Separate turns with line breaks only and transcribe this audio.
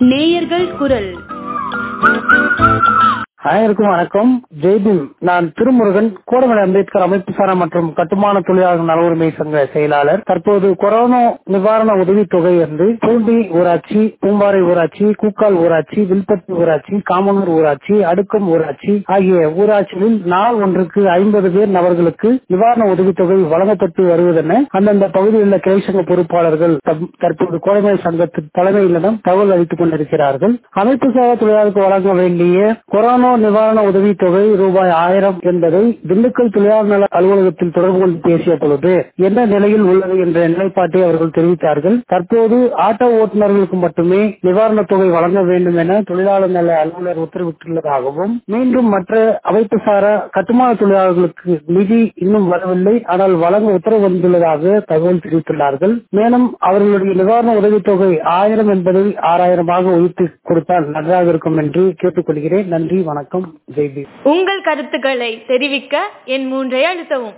நேயர்கள் குரல்
அனைவருக்கும் வணக்கம் ஜெய்பீம் நான் திருமுருகன் கோடமலை அம்பேத்கர் அமைப்பு சாரா மற்றும் கட்டுமான தொழிலாளர் நல உரிமை சங்க செயலாளர் தற்போது கொரோனா நிவாரண உதவித் தொகை வந்து பூண்டி ஊராட்சி பூம்பாறை ஊராட்சி கூக்கால் ஊராட்சி வில்பட்டி ஊராட்சி காமனூர் ஊராட்சி அடுக்கம் ஊராட்சி ஆகிய ஊராட்சிகளில் நாள் ஒன்றுக்கு ஐம்பது பேர் நபர்களுக்கு நிவாரண உதவித் தொகை வழங்கப்பட்டு வருவதென அந்தந்த பகுதியில் உள்ள கிளை சங்க பொறுப்பாளர்கள் தம்- தற்போது கோடமலை சங்கத்தின் தலைமையிலிடம் தகவல் அளித்துக் கொண்டிருக்கிறார்கள் அமைப்பு சாரா தொழிலாளருக்கு வழங்க வேண்டிய கொரோனா நிவாரண உதவித் தொகை ரூபாய் ஆயிரம் என்பதை திண்டுக்கல் தொழிலாளர் நல அலுவலகத்தில் தொடர்பு கொண்டு பேசிய பொழுது என்ன நிலையில் உள்ளது என்ற நிலைப்பாட்டை அவர்கள் தெரிவித்தார்கள் தற்போது ஆட்டோ ஓட்டுநர்களுக்கு மட்டுமே நிவாரணத் தொகை வழங்க வேண்டும் என தொழிலாளர் நல அலுவலர் உத்தரவிட்டுள்ளதாகவும் மீண்டும் மற்ற அமைப்பு சாரா கட்டுமான தொழிலாளர்களுக்கு நிதி இன்னும் வரவில்லை ஆனால் வழங்க உத்தரவு வந்துள்ளதாக தகவல் தெரிவித்துள்ளார்கள் மேலும் அவர்களுடைய நிவாரண உதவித் தொகை ஆயிரம் என்பதை ஆறாயிரமாக உயர்த்தி கொடுத்தால் நன்றாக இருக்கும் என்று கேட்டுக்கொள்கிறேன் நன்றி வணக்கம் ஜெய்பீம்
உங்கள் கருத்துக்களை தெரிவிக்க என் மூன்றை அழுத்தவும்